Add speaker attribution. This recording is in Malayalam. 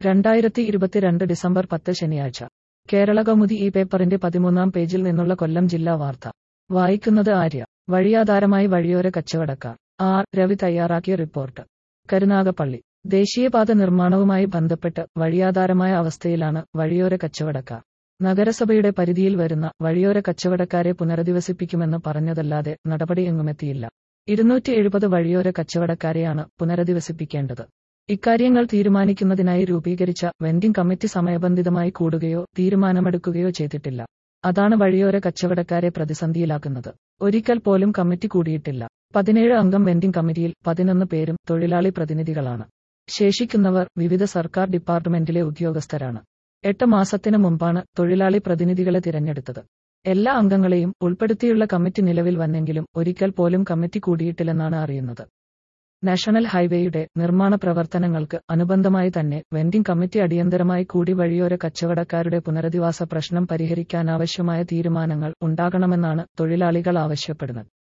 Speaker 1: രണ്ടായിരത്തി ഇരുപത്തിരണ്ട് ഡിസംബർ പത്ത് ശനിയാഴ്ച കേരള കൗമുദി ഈ പേപ്പറിന്റെ പതിമൂന്നാം പേജിൽ നിന്നുള്ള കൊല്ലം ജില്ലാ വാർത്ത വായിക്കുന്നത് ആര്യ വഴിയാധാരമായി വഴിയോര കച്ചവടക്കാർ ആർ രവി തയ്യാറാക്കിയ റിപ്പോർട്ട് കരുനാഗപ്പള്ളി ദേശീയപാത നിർമ്മാണവുമായി ബന്ധപ്പെട്ട് വഴിയാധാരമായ അവസ്ഥയിലാണ് വഴിയോര കച്ചവടക്കാർ നഗരസഭയുടെ പരിധിയിൽ വരുന്ന വഴിയോര കച്ചവടക്കാരെ പുനരധിവസിപ്പിക്കുമെന്ന് പറഞ്ഞതല്ലാതെ നടപടി എങ്ങുമെത്തിയില്ല ഇരുന്നൂറ്റി എഴുപത് വഴിയോര കച്ചവടക്കാരെയാണ് പുനരധിവസിപ്പിക്കേണ്ടത് ഇക്കാര്യങ്ങൾ തീരുമാനിക്കുന്നതിനായി രൂപീകരിച്ച വെൻഡിംഗ് കമ്മിറ്റി സമയബന്ധിതമായി കൂടുകയോ തീരുമാനമെടുക്കുകയോ ചെയ്തിട്ടില്ല അതാണ് വഴിയോര കച്ചവടക്കാരെ പ്രതിസന്ധിയിലാക്കുന്നത് ഒരിക്കൽ പോലും കമ്മിറ്റി കൂടിയിട്ടില്ല പതിനേഴ് അംഗം വെൻഡിംഗ് കമ്മിറ്റിയിൽ പതിനൊന്ന് പേരും തൊഴിലാളി പ്രതിനിധികളാണ് ശേഷിക്കുന്നവർ വിവിധ സർക്കാർ ഡിപ്പാർട്ട്മെന്റിലെ ഉദ്യോഗസ്ഥരാണ് എട്ട് മാസത്തിന് മുമ്പാണ് തൊഴിലാളി പ്രതിനിധികളെ തിരഞ്ഞെടുത്തത് എല്ലാ അംഗങ്ങളെയും ഉൾപ്പെടുത്തിയുള്ള കമ്മിറ്റി നിലവിൽ വന്നെങ്കിലും ഒരിക്കൽ പോലും കമ്മിറ്റി കൂടിയിട്ടില്ലെന്നാണ് അറിയുന്നത് നാഷണൽ ഹൈവേയുടെ നിർമ്മാണ പ്രവർത്തനങ്ങൾക്ക് അനുബന്ധമായി തന്നെ വെൻഡിംഗ് കമ്മിറ്റി അടിയന്തരമായി കൂടി വഴിയോര കച്ചവടക്കാരുടെ പുനരധിവാസ പ്രശ്നം പരിഹരിക്കാനാവശ്യമായ തീരുമാനങ്ങൾ ഉണ്ടാകണമെന്നാണ് തൊഴിലാളികൾ ആവശ്യപ്പെടുന്നത്